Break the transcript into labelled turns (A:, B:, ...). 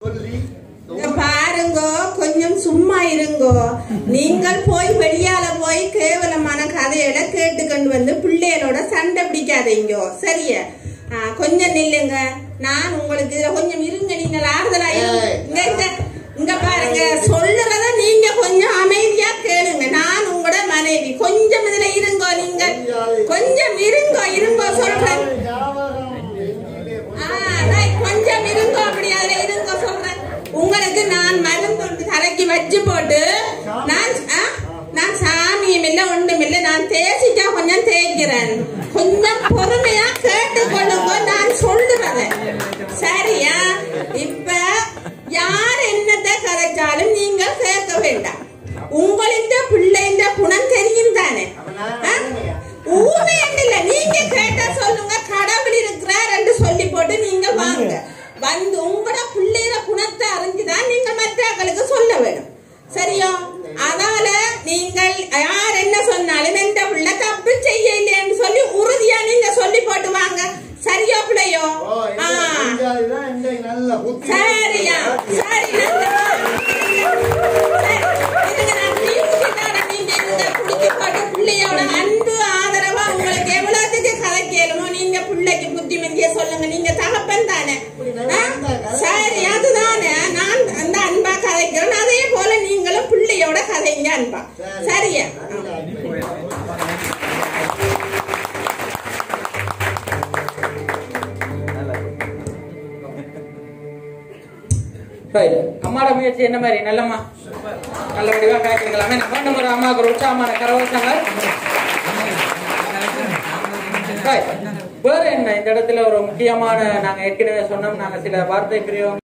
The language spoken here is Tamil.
A: இங்க பாருங்கோ கொஞ்சம் சும்மா இருங்கோ நீங்கள் போய் வெளியால போய் கேவலமான கதையில கேட்டுக்கொண்டு வந்து பிள்ளைகளோட சண்டை பிடிக்காதீங்கோ சரியா ஆ, கொஞ்சம் நில்லுங்க நான் உங்களுக்கு இதுல கொஞ்சம் இருங்க நீங்கள் ஆறுதலா இருங்க. இங்க இங்க இங்க பாருங்க சொல்லுறத நீங்க கொஞ்சம் அமைதியா கேளுங்க நான் உங்களோட மனைவி கொஞ்சம் இதுல இருங்கோ நீங்க கொஞ்சம் இருங்கோ இருங்கோ சொல்றேன் ஆ, right. கொஞ்சம் இருங்க அப்படி அதுல இருங்க சொல்றேன் உங்களுக்கு நான் மருந்து ஒன்று தலைக்கு வச்சு போட்டு நான் ஆ, நான் சாமியும் இல்ல ஒன்றும் இல்ல நான் தேய்ச்சிட்டா கொஞ்சம் தேய்க்கிறேன் கொஞ்சம் பொறுமையா கேட்டுக்கொள்ளுங்க நான் சொல்லுறத சரியா இப்ப யார் என்னத்தை கதைச்சாலும் நீங்க கேட்க வேண்டாம் உங்களின் பிள்ளைந்த குணம் தெரியும் தானே ஆ? ஊமை இல்ல நீங்க கேட்டா சொல்லுங்க கடவுள் இருக்கிறார் என்று சொல்லி போட்டு நீங்க வாங்க வந்து உங்களோட பிள்ளைற குணத்தை அறிஞ்சுதான் நீங்க மற்றவர்களுக்கு சொல்ல வேணும் சரியா அதனால நீங்கள் யார் என்ன சொன்னாலும் எந்த பிள்ளை தப்பு செய்ய இல்லைன்னு சொல்லி உறுதியா நீங்க சொல்லி போட்டு வாங்க சரியா பிள்ளையோ ஆ சரியா சரி இதுக்கு நான் தீர்த்து தரேன். நீங்க இந்த குடிக்க போட்ட பிள்ளையோட அன்பு ஆதரவா உங்களுக்கு எவ்வளவுக்கு கதைக்கலுமோ நீங்க பிள்ளைக்கு புத்திமதிய சொல்லுங்க நீங்க தகப்பன் தானே ஆ? சரி அதுதானே நான் அந்த அன்பா கதைக்கிறேன் அதே போல நீங்களும் பிள்ளையோட கதைங்க அன்பா சரியா ஆ.
B: ரைட் அம்மாவோட முயற்சி என்ன மாதிரி நல்லம்மா நல்லபடியா காய்ச்சிருக்கலாமே நம்ம ஒரு அம்மாவுக்கு ஒரு உற்சாகமான கரவசங்கள் Right. வேற என்ன இந்த இடத்துல ஒரு முக்கியமான நாங்க ஏற்கனவே சொன்னோம் நாங்க சில வார்த்தை பிரியோகம்